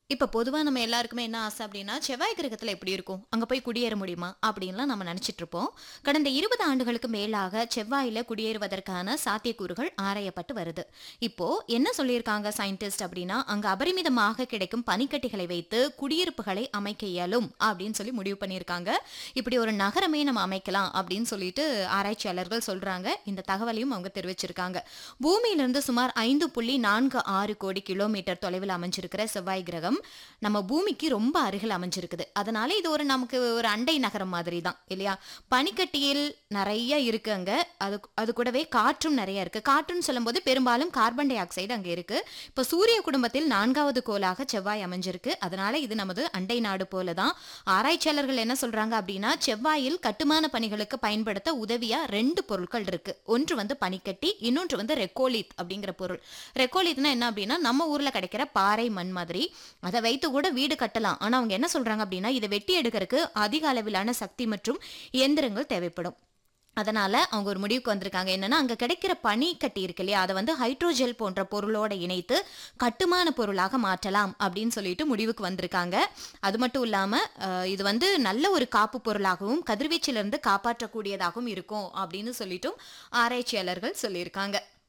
இப்ப பொதுவா நம்ம எல்லாருக்குமே என்ன ஆசை அப்படின்னா செவ்வாய் கிரகத்துல எப்படி இருக்கும் அங்க போய் குடியேற முடியுமா அப்படின்லாம் நம்ம நினைச்சிட்டு இருப்போம் கடந்த இருபது ஆண்டுகளுக்கு மேலாக செவ்வாயில குடியேறுவதற்கான சாத்தியக்கூறுகள் ஆராயப்பட்டு வருது இப்போ என்ன சொல்லியிருக்காங்க சயின்டிஸ்ட் அப்படின்னா அங்க அபரிமிதமாக கிடைக்கும் பனிக்கட்டிகளை வைத்து குடியிருப்புகளை அமைக்க இயலும் அப்படின்னு சொல்லி முடிவு பண்ணியிருக்காங்க இப்படி ஒரு நகரமே நம்ம அமைக்கலாம் அப்படின்னு சொல்லிட்டு ஆராய்ச்சியாளர்கள் சொல்றாங்க இந்த தகவலையும் அவங்க தெரிவிச்சிருக்காங்க பூமியிலிருந்து சுமார் ஐந்து புள்ளி நான்கு ஆறு கோடி கிலோமீட்டர் தொலைவில் அமைஞ்சிருக்கிற செவ்வாய் கிரகம் நம்ம பூமிக்கு ரொம்ப அருகில் அமைஞ்சிருக்குது அதனால இது ஒரு நமக்கு ஒரு அண்டை நகரம் மாதிரி தான் இல்லையா பனிக்கட்டியில் நிறைய இருக்கு அங்க அது அது கூடவே காற்றும் நிறைய இருக்கு காற்றுன்னு சொல்லும்போது பெரும்பாலும் கார்பன் டை ஆக்சைடு அங்க இருக்கு இப்போ சூரிய குடும்பத்தில் நான்காவது கோளாக செவ்வாய் அமைஞ்சிருக்கு அதனால இது நமது அண்டை நாடு போல தான் ஆராய்ச்சியாளர்கள் என்ன சொல்றாங்க அப்படின்னா செவ்வாயில் கட்டுமான பணிகளுக்கு பயன்படுத்த உதவியா ரெண்டு பொருட்கள் இருக்கு ஒன்று வந்து பனிக்கட்டி இன்னொன்று வந்து ரெக்கோலித் அப்படிங்கிற பொருள் ரெக்கோலித்னா என்ன அப்படின்னா நம்ம ஊர்ல கிடைக்கிற பாறை மண் மாதிரி அதை வைத்து கூட வீடு கட்டலாம் ஆனா அவங்க என்ன சொல்றாங்க அப்படின்னா இதை வெட்டி எடுக்கிறதுக்கு அதிக அளவிலான சக்தி மற்றும் இயந்திரங்கள் தேவைப்படும் அதனால அவங்க ஒரு முடிவுக்கு வந்திருக்காங்க என்னன்னா அங்க கிடைக்கிற பனி கட்டி இருக்கு இல்லையா அதை வந்து ஹைட்ரோஜெல் போன்ற பொருளோட இணைத்து கட்டுமான பொருளாக மாற்றலாம் அப்படின்னு சொல்லிட்டு முடிவுக்கு வந்திருக்காங்க அது மட்டும் இல்லாம அஹ், இது வந்து நல்ல ஒரு காப்பு பொருளாகவும் கதிர்வீச்சிலிருந்து காப்பாற்றக்கூடியதாகவும் இருக்கும் அப்படின்னு சொல்லிட்டும் ஆராய்ச்சியாளர்கள் சொல்லியிருக்காங்க